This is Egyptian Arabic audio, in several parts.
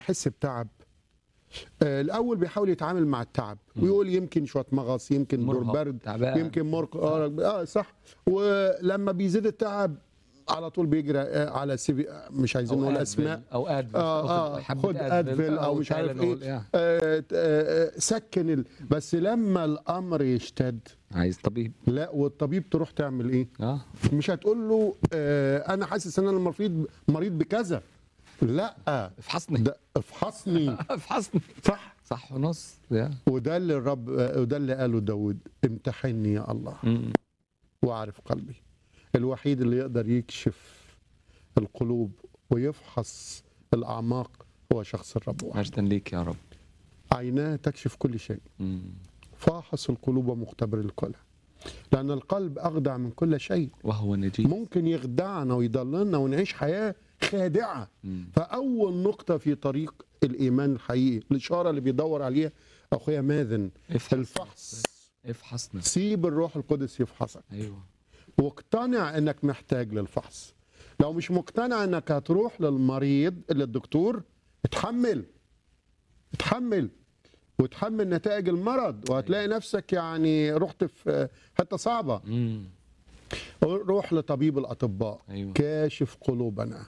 يحس بتعب آه، الاول بيحاول يتعامل مع التعب ويقول يمكن شويه مغص يمكن دور مرهق، برد تعبان. يمكن مرق اه آه، صح ولما بيزيد التعب على طول بيجري آه، على سيفي آه، مش عايزين نقول اسماء او ادفل اه اه خد ادفل او مش عارف ايه ايه آه، آه، سكن ال... بس لما الامر يشتد عايز طبيب لا والطبيب تروح تعمل ايه اه مش هتقول له آه انا حاسس ان انا مريض مريض بكذا لا افحصني ده افحصني افحصني صح صح ونص يا وده اللي الرب وده اللي قاله داود امتحني يا الله مم. واعرف قلبي الوحيد اللي يقدر يكشف القلوب ويفحص الاعماق هو شخص الرب وحده مجدا ليك يا رب عيناه تكشف كل شيء مم. فاحص القلوب ومختبر الكلى لان القلب اخدع من كل شيء وهو نجيب ممكن يخدعنا ويضللنا ونعيش حياه خادعه مم. فاول نقطه في طريق الايمان الحقيقي الاشاره اللي بيدور عليها اخويا ماذن افحص الفحص افحصنا سيب الروح القدس يفحصك ايوه واقتنع انك محتاج للفحص لو مش مقتنع انك هتروح للمريض للدكتور اتحمل اتحمل وتحمل نتائج المرض وهتلاقي نفسك يعني رحت في حته صعبه مم. روح لطبيب الاطباء ايوه كاشف قلوبنا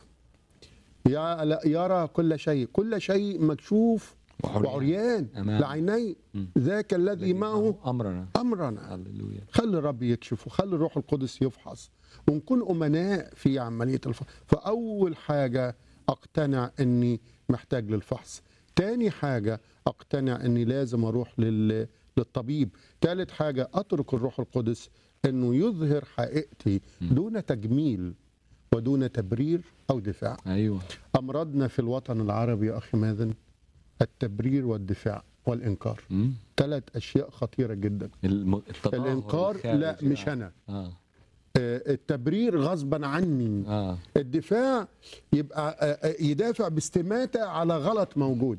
يا- يرى كل شيء كل شيء مكشوف وعريان. وعريان أمام. لعيني مم. ذاك الذي معه امرنا امرنا هللويا خلي الرب يكشف وخلي الروح القدس يفحص ونكون امناء في عمليه الفحص فاول حاجه اقتنع اني محتاج للفحص تاني حاجه اقتنع اني لازم اروح لل... للطبيب ثالث حاجه اترك الروح القدس انه يظهر حقيقتي دون تجميل ودون تبرير او دفاع ايوه امراضنا في الوطن العربي يا اخي ماذن التبرير والدفاع والانكار مم. ثلاث اشياء خطيره جدا الم... التظاهر الانكار الخارجي. لا مش انا اه آه، التبرير غصبا عني اه الدفاع يبقى آه، آه، يدافع باستماتة على غلط موجود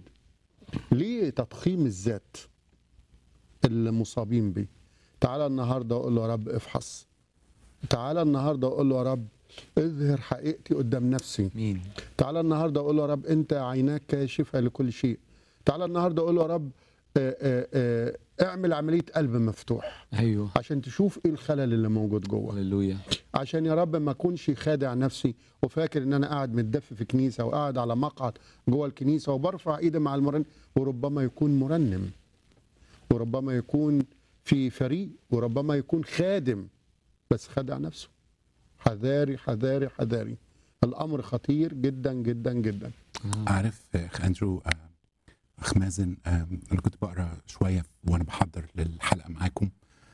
ليه تضخيم الذات اللي مصابين بيه تعالى النهارده اقول له يا رب افحص تعالى النهارده اقول له يا رب اظهر حقيقتي قدام نفسي مين تعالى النهارده اقول له يا رب انت عيناك كاشفه لكل شيء تعالى النهارده اقول له يا رب آه، آه، آه، اعمل عمليه قلب مفتوح ايوه عشان تشوف ايه الخلل اللي موجود جوه هللويا عشان يا رب ما اكونش خادع نفسي وفاكر ان انا قاعد متدف في كنيسه وقاعد على مقعد جوه الكنيسه وبرفع ايدي مع المرنم وربما يكون مرنم وربما يكون في فريق وربما يكون خادم بس خادع نفسه حذاري حذاري حذاري الامر خطير جدا جدا جدا عارف آه، اخ اندرو آه، اخ مازن آه، انا كنت بقرا شويه وانا بحضر للحلقه معاكم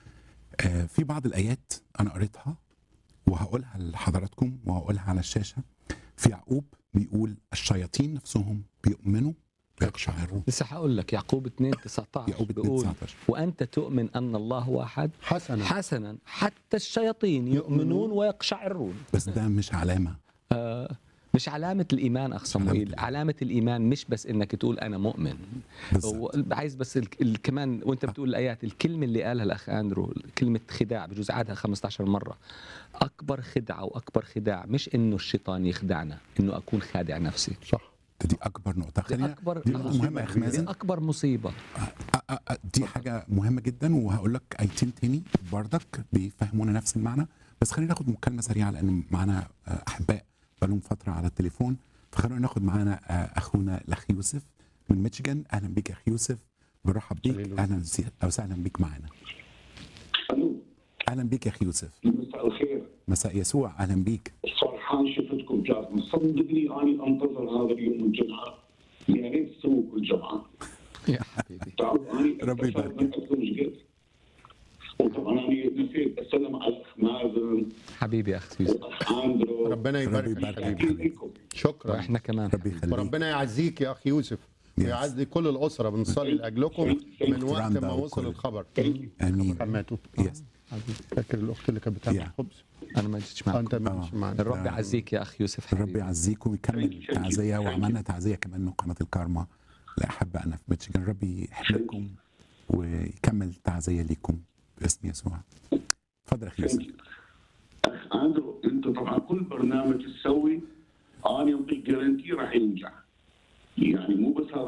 آه، في بعض الايات انا قريتها وهقولها لحضراتكم وهقولها على الشاشه في يعقوب بيقول الشياطين نفسهم بيؤمنوا ويقشعرون لسه هقول لك يعقوب 2 19 يعقوب 2 بيقول 19 وانت تؤمن ان الله واحد حسنا حسنا حتى الشياطين يؤمنون يؤمنون ويقشعرون بس ده مش علامه آه مش علامة الإيمان أخ صموئيل الإيمان. علامة الإيمان مش بس إنك تقول أنا مؤمن بالظبط هو عايز بس ال... ال... كمان وأنت بتقول الآيات الكلمة اللي قالها الأخ أندرو كلمة خداع بجوز عادها 15 مرة أكبر خدعة وأكبر خداع مش إنه الشيطان يخدعنا إنه أكون خادع نفسي صح ده دي اكبر نقطه دي خلينا أكبر دي نقطه مهمه يا اخ دي مازن أكبر مصيبة أ- أ- أ- دي حاجة مهمة جدا وهقول لك ايتين تاني بردك بيفهمونا نفس المعنى بس خلينا ناخد مكالمة سريعة لأن معانا آه، أحباء بقالهم فترة على التليفون فخلونا ناخد معانا آه، أخونا الأخ يوسف من ميشيغان أهلا بيك يا أخ يوسف بنرحب بيك هللويا. أهلا زي- وسهلا بيك معانا الو أهلا بيك يا أخ يوسف مساء الخير مساء يسوع أهلا بيك فرحان شفتكم بلازما صدقني اني انتظر هذا اليوم الجمعه يا ريت تسووا كل جمعه يا حبيبي تعالوا اني ربي أتفرج يبارك. من عندكم ايش قد وطبعا انا نسيت اسلم على الاخ مازن حبيبي يا أخ يوسف والاخ اندرو ربنا يبارك ربي فيك يبارك حبيبي اكيد لكم شكرا وإحنا كمان ربي يخليك وربنا يعزيك يا اخي يوسف Yes. ويعزي كل الاسره بنصلي لاجلكم من وقت رندا ما وصل وكل- الخبر آمين حماته يس فاكر الاخت اللي كانت بتعمل Yeah. خبز أنا ما جيتش آه، انت معكم ما كنتش معانا الرب يعزيك يا أخ يوسف الرب حبيبي يعزيكم ويكمل تعزية وعملنا تعزية كمان من قناة الكارما لأحبائنا في ميشيغان الرب يحميكم ويكمل تعزية ليكم باسم يسوع اتفضل يا أخي يوسف اخ اندرو انت طبعا كل برنامج تسوي انا يعطيك جارنتي راح ينجح يعني مو بس هذا